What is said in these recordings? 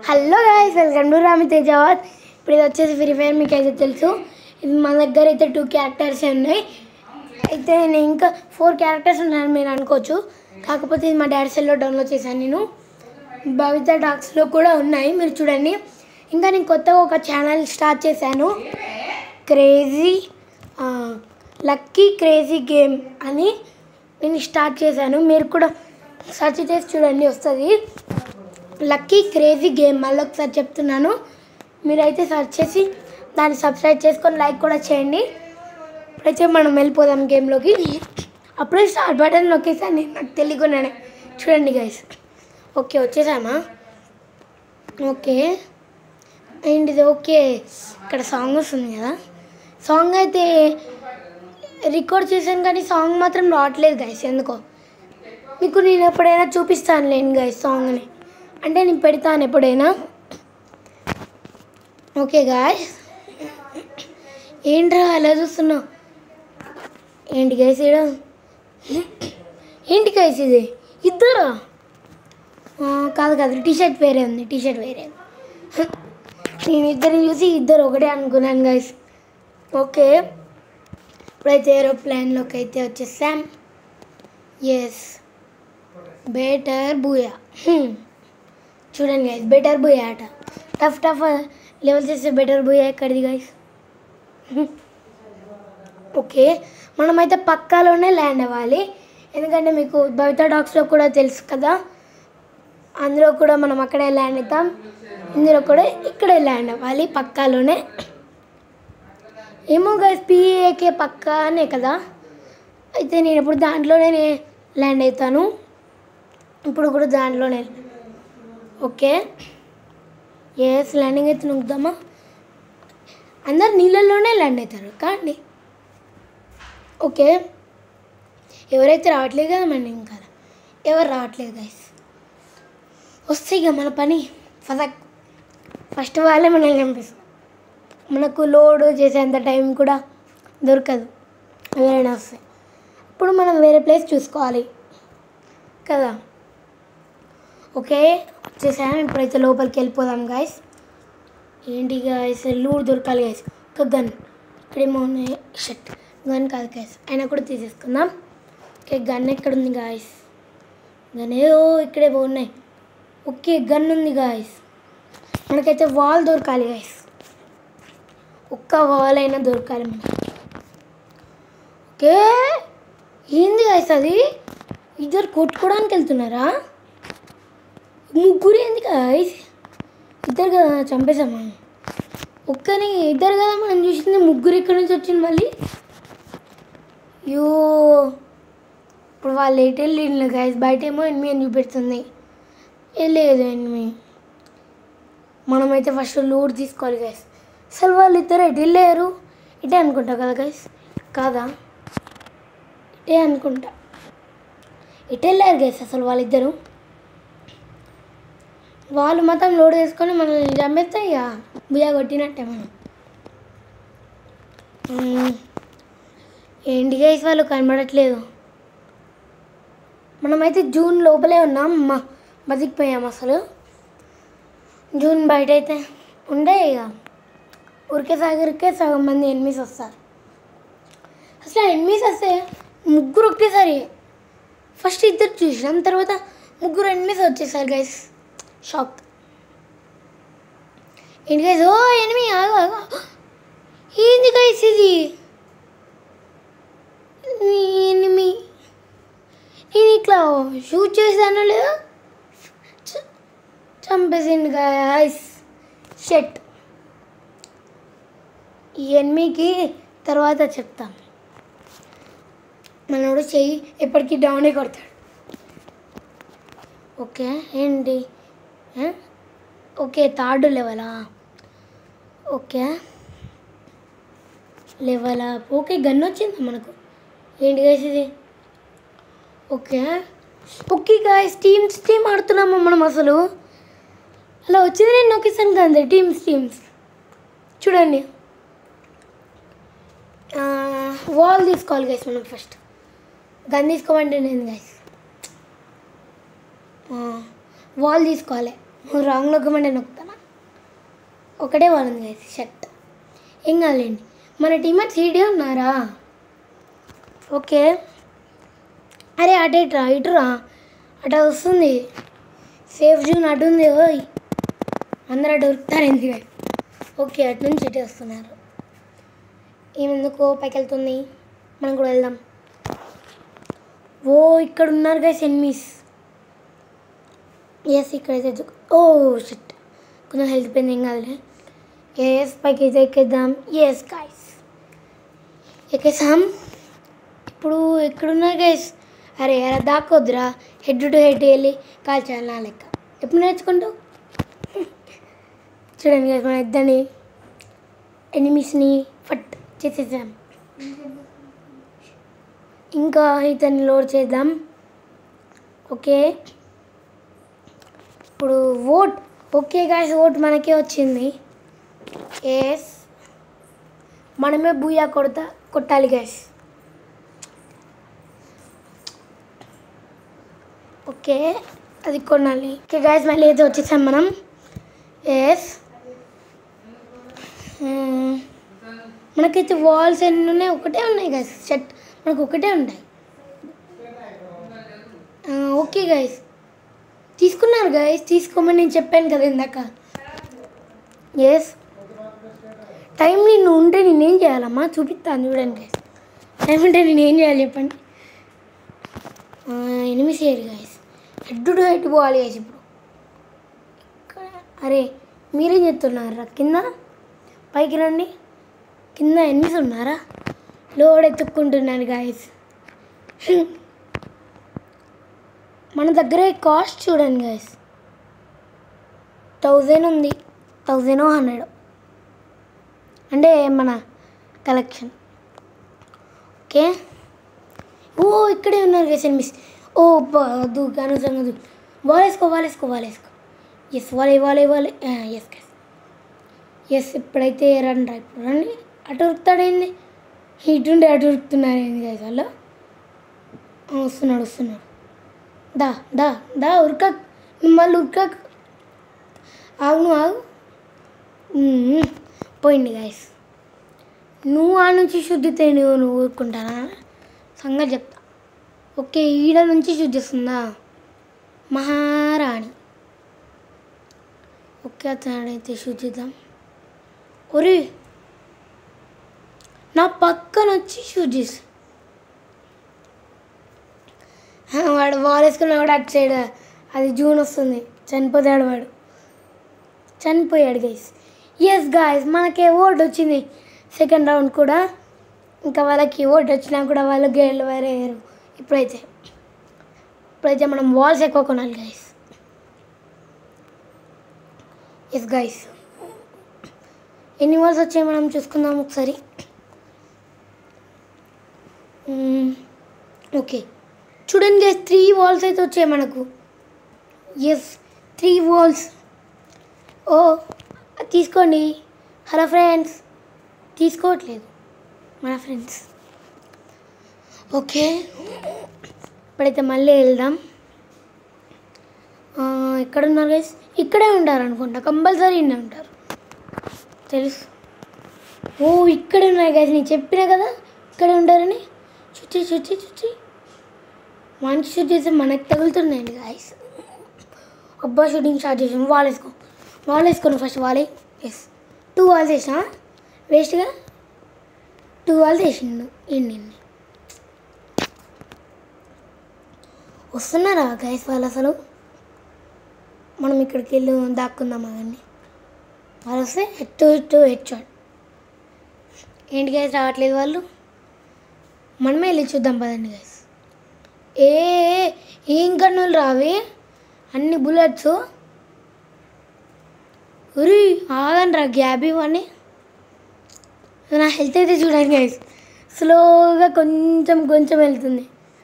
Hello guys welcome to Rami Tejavath ఇప్పుడు ఇది వచ్చేసి ఫ్రీ ఫైర్ మీకు అయితే తెలుసు ఇది మన దగ్గర అయితే టూ క్యారెక్టర్స్ ఉన్నాయి అయితే నేను ఇంకా ఫోర్ క్యారెక్టర్స్ ఉన్నాయని మీరు అనుకోవచ్చు కాకపోతే ఇది మా డాడీ సెల్లో డౌన్లోడ్ చేశాను నేను భవిత డాక్స్లో కూడా ఉన్నాయి మీరు చూడండి ఇంకా నేను కొత్తగా ఒక ఛానల్ స్టార్ట్ చేశాను క్రేజీ లక్కీ క్రేజీ గేమ్ అని నేను స్టార్ట్ చేశాను మీరు కూడా సెర్చ్ చేసి చూడండి వస్తుంది లక్కీ క్రేజీ గేమ్ మళ్ళీ ఒకసారి చెప్తున్నాను మీరైతే సెర్చ్ చేసి దాన్ని సబ్స్క్రైబ్ చేసుకొని లైక్ కూడా చేయండి ఇప్పుడైతే మనం వెళ్ళిపోదాం గేమ్లోకి అప్పుడే స్టార్ట్ బటన్ నొక్కేసాను నేను నాకు తెలియకుండానే చూడండి గైస్ ఓకే వచ్చేసామా ఓకే అండ్ ఇది ఓకే ఇక్కడ సాంగ్ వస్తుంది కదా సాంగ్ అయితే రికార్డ్ చేశాను కానీ సాంగ్ మాత్రం రావట్లేదు గైస్ ఎందుకో మీకు నేను ఎప్పుడైనా చూపిస్తాను లేండి గైస్ సాంగ్ని అంటే నేను పెడతాను ఎప్పుడైనా ఓకే గాయస్ ఏంట్రా అలా చూస్తున్నావు ఏంటి గైస్ ఈడ ఏంటి గైస్ ఇది ఇద్దరా ఆ, కాదు కాదు టీ షర్ట్ వేరే ఉంది టీ షర్ట్ వేరే ఉంది. నేను ఇద్దరిని చూసి ఇద్దరు ఒకటే అనుకున్నాను గైస్ ఓకే ఇప్పుడైతే ఏరోప్లేన్లోకి అయితే వచ్చేసాం ఎస్ బెటర్ బూయా హ్మ్. చూడండి గైస్ బెటర్ బూయా ఆట టఫ్ టఫ్ లెవెల్ చేస్తే బెటర్ బూయా ఎక్కడిది గైస్ ఓకే మనమైతే పక్కాలోనే ల్యాండ్ అవ్వాలి ఎందుకంటే మీకు భవిత డాక్స్లో కూడా తెలుసు కదా అందులో కూడా మనం అక్కడే ల్యాండ్ అవుతాం ఇందులో కూడా ఇక్కడే ల్యాండ్ అవ్వాలి పక్కాలోనే ఏమో గైస్ పిఏకే పక్కానే కదా అయితే నేను ఇప్పుడు దాంట్లోనే ల్యాండ్ అవుతాను ఇప్పుడు కూడా దాంట్లోనే ఓకే ఎస్ ల్యాండింగ్ అయితే నొక్కుదామా అందరు నీళ్ళల్లోనే ల్యాండ్ అవుతారు కాండి ఓకే ఎవరైతే రావట్లేదు కదా మన ఇంకా ఎవరు రావట్లేదు గైస్ వస్తే ఇక మన పని ఫసక్ ఫస్ట్ వాళ్ళే మనల్ని చంపిస్తాం మనకు లోడ్ చేసేంత టైం కూడా దొరకదు ఎవరైనా వస్తే ఇప్పుడు మనం వేరే ప్లేస్ చూసుకోవాలి కదా ఓకే వచ్చేసాం ఇప్పుడైతే లోపలికి వెళ్ళిపోదాం గాయస్ ఏంటి గాయస్ లూడ్ దొరకాలి గాయస్ ఒక గన్ ఇక్కడేమో ఉన్నాయి షట్ గన్ కాదు గాయస్ అయినా కూడా తీసేసుకుందాం ఓకే గన్ ఎక్కడ ఉంది గాయస్ గన్ ఏదో ఇక్కడే ఉన్నాయి ఓకే గన్ ఉంది గాయస్ మనకైతే వాల్ దొరకాలి గాయస్ ఒక్క వాల్ అయినా దొరకాలి మనకి ఓకే ఏంది గాయస్ అది ఇద్దరు కొట్టుకోవడానికి వెళ్తున్నారా ముగ్గురు ఏంది గాయస్ ఇద్దరు కదా చంపేశామా ఒక్కని ఇద్దరు కదా మనం చూసింది ముగ్గురు ఎక్కడి నుంచి వచ్చింది మళ్ళీ యో ఇప్పుడు వాళ్ళు ఎటు వెళ్ళిండ్రు గాయస్ బయట ఏమో ఎనిమిది అని చూపెడుతుంది ఏ లేదు ఎనిమి మనమైతే ఫస్ట్ లూడ్ తీసుకోవాలి గైస్ అసలు వాళ్ళు ఇద్దరు ఎటు వెళ్ళారు ఇటే అనుకుంటా కదా గైస్ కాదా ఇటే అనుకుంటా ఇటు వెళ్ళారు గైస్ అసలు వాళ్ళిద్దరు వాళ్ళు మొత్తం లోడ్ చేసుకొని మనల్ని చంపేస్తే ఇక బుయ్య కొట్టినట్టే మనం మ్మ్. ఏంటి గైస్ వాళ్ళు కనబడట్లేదు మనమైతే జూన్ లోపలే ఉన్నాం మా బతికిపోయాం అసలు జూన్ బయట అయితే ఉండే ఇక ఉరికే సాగరికే సగం మంది ఎనిమిస్ వస్తారు అసలు ఎనిమిస్ వస్తే ముగ్గురు ఒకేసారి ఫస్ట్ ఇద్దరు చూసినాం తర్వాత ముగ్గురు ఎనిమిస్ వచ్చేసారు గైస్ షాక్ ఏంటి గైస్ ఓ ఎనిమి ఆగు ఆగు ఏంది గైస్ ఇది ఎనిమి నేను ఇట్లా షూట్ చేశాను లేదా చ- చంపేసింది గాయస్ షెట్ ఈ ఎనిమికి తర్వాత చెప్తాం మనోడు చెయ్యి ఎప్పటికీ డౌనే కొడతాడు ఓకే ఏంటి ఏ? ఓకే థర్డ్ లెవెలా ఓకే లెవెలా ఓకే గన్ వచ్చిందా మనకు ఏంటి గైస్ ఇది okay okay guys teams team ఆడుతున్నామా మనం అసలు అలా వచ్చింది నేను నొక్కేసాను కదండి టీమ్స్ టీమ్స్ చూడండి వాల్ తీసుకోవాలి గైస్ మనం ఫస్ట్ గన్ తీసుకోమంటే నేను గైస్ వాల్ తీసుకోవాలి రాంగ్ నొక్కమంటే నొక్కుతానా ఒకటే బాగుంది గైస్ షర్ట్ ఏం కాదులేండి మన టీమేట్స్ ఈడే ఉన్నారా ఓకే అరే అటు ఇటురా ఇటురా అటు వస్తుంది సేఫ్ జూన్ అటు ఉంది ఓయ్ అందరూ అటు ఉరుకుతారు ఎందుకు ఓకే అటు నుంచి ఇటు వస్తున్నారు ఏమెందుకు పైకి వెళ్తుంది మనం కూడా వెళ్దాం ఓ ఇక్కడ ఉన్నారు గైస్ ఎన్మీస్ ఎస్ ఇక్కడైతే జు- ఓ షిట్ కొంచెం హెల్త్ పెయిన్ ఏం కాదులే ఎస్ పైకి అయితే ఎక్కేద్దాం ఎస్ గాయస్ ఎక్కేసాం ఇప్పుడు ఎక్కడున్నారు గైస్ అరే అలా దాక్కొద్దురా హెడ్ టు హెడ్ వెళ్ళి కాల్చాలి నా లెక్క ఎప్పుడు నేర్చుకుంటావు చూడండి గైస్ మన ఇద్దరిని ఎనిమిస్ని ఫట్ చేసేసాం ఇంకా ఇతన్ని లోడ్ చేద్దాం ఓకే ఇప్పుడు ఓట్ ఓకే గాయస్ ఓట్ మనకే వచ్చింది ఎస్ మనమే బూయా కొడతా కొట్టాలి గ్యాస్ ఓకే అది కొనాలి ఓకే గాయస్ మళ్ళీ అయితే వచ్చేసాం మనం ఎస్ మనకైతే వాల్స్ ఎన్ని ఉన్నాయి ఒకటే ఉన్నాయి గైస్ షర్ట్ మనకు ఒకటే ఉంటాయి ఓకే గైస్ తీసుకున్నారు గైస్ తీసుకోమని నేను చెప్పాను కదా ఇందాక ఎస్ టైం నేను ఉంటే నేనేం చేయాలమ్మా చూపిస్తాను చూడండి గైస్ టైం ఉంటే నేను ఏం చేయాలి చెప్పండి ఎనిమిది చేయరు గైస్ హెడ్ టు హెడ్ పోవాలి గైస్ ఇప్పుడు ఇక్కడ అరే మీరేం చెప్తున్నారా కింద పైకి రండి కింద ఎనిమిది ఉన్నారా లోడ్ ఎత్తుక్కుంటున్నాను గాయస్ మన దగ్గర కాస్ట్ చూడండి గాయస్ థౌజండ్ ఉంది థౌజండ్ హండ్రెడ్ అంటే మన కలెక్షన్ ఓకే ఓ ఇక్కడే ఉన్నారు గైస్ ఎనిమిస్ ఓ వద్దు అనవసరంగా వద్దు వాల్ వేసుకో వాల్ వేసుకో వాల్ వేసుకో ఎస్ వాలే వాలే వాలే ఎస్ గైస్ ఎస్ ఇప్పుడైతే రండి రా ఇప్పుడు రండి అటు ఉరుకుతాడేంది ఇటుండే అటు ఉరుకుతున్నారు ఏంది గైస్ వాళ్ళు ఆ, వస్తున్నాడు వస్తున్నాడు దా దా దా ఉరక నువ్వు మళ్ళీ ఉరక ఆగు నువ్వు ఆగు ఉమ్, పోయింది గాయస్ నువ్వు ఆ నుంచి శుద్ధితే నువ్వు నువ్వు ఊరుకుంటానా సంగతి చెప్తా ఓకే ఈడ నుంచి శుద్ధిస్తుందా మహారాణి ఓకే అతనైతే శుద్ధిద్దాం ఒరే నా పక్కన వచ్చి షూట్ చేసి వాడు బాల్ వేసుకున్న వాడు అటు సైడ్ అది జూన్ వస్తుంది చనిపోతాడు వాడు చనిపోయాడు గైస్ ఎస్ గాయస్ మనకి ఓట్ వచ్చింది సెకండ్ రౌండ్ కూడా ఇంకా వాళ్ళకి ఓట్ వచ్చినా కూడా వాళ్ళు గెలవలేరు ఇప్పుడైతే ఇప్పుడైతే మనం వాల్స్ ఎక్కువ కొనాలి గైస్ ఎస్ గైస్ ఎన్ని వాల్స్ వచ్చాయి మనం చూసుకుందాం ఒకసారి మ్మ్. ఓకే చూడండి గైస్ త్రీ వాల్స్ అయితే వచ్చాయి మనకు ఎస్ త్రీ వాల్స్ ఓ అది తీసుకోండి హలో ఫ్రెండ్స్ తీసుకోవట్లేదు మన ఫ్రెండ్స్ ఓకే ఇప్పుడైతే మళ్ళీ వెళ్దాం ఆ, ఎక్కడున్నారు గైస్ ఇక్కడే ఉంటారు అనుకుంటా కంపల్సరీ ఇన్నే ఉంటారు తెలుసు ఓ ఇక్కడే ఉన్నాయి గైస్ నేను చెప్పినా కదా ఇక్కడే ఉంటారని చుచ్చి చుచ్చి చుచ్చి మనకి షూట్ చేస్తే మనకి తగులుతున్నాయండి గాయస్ అబ్బా షూటింగ్ స్టార్ట్ చేసాం వాల్ వేసుకో వాల్ వేసుకోను ఫస్ట్ వాలే ఎస్ టూ వాల్స్ వేసినా వేస్ట్గా టూ వాల్స్ వేసిండు ఇండి వస్తున్నారా గైస్ వాళ్ళు అసలు మనం ఇక్కడికి వెళ్ళి దాక్కుందాం అవన్నీ వాళ్ళు వస్తే హెడ్ టు హెడ్ షాట్ ఏంటి గైస్ రావట్లేదు వాళ్ళు మనమే వెళ్ళి చూద్దాం పదండి గైస్ ఏ ఏ, ఏం కన్నులు రావి అన్ని బుల్లెట్స్ ఉరి ఆగండి రా గ్యాప్ ఇవన్నీ నా హెల్త్ అయితే చూడండి గైస్ స్లోగా కొంచెం కొంచెం వెళ్తుంది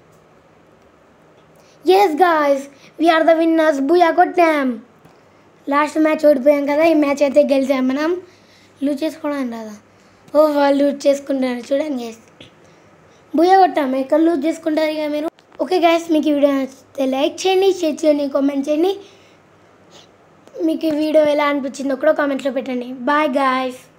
yes guys we are the winners booyah కొట్టాం లాస్ట్ మ్యాచ్ ఓడిపోయాం కదా ఈ మ్యాచ్ అయితే గెలిచాం మనం లూజ్ చేసుకోవడం రాదా ఓ వాళ్ళు లూజ్ చేసుకుంటారు చూడండి గైస్ బుయ్య కొట్టాం ఎక్కడ లూజ్ చేసుకుంటారు ఇక మీరు ఓకే గైస్ మీకు ఈ వీడియో నచ్చితే లైక్ చేయండి షేర్ చేయండి కామెంట్ చేయండి మీకు ఈ వీడియో ఎలా అనిపించిందో కూడా కామెంట్లో పెట్టండి బాయ్ గాయస్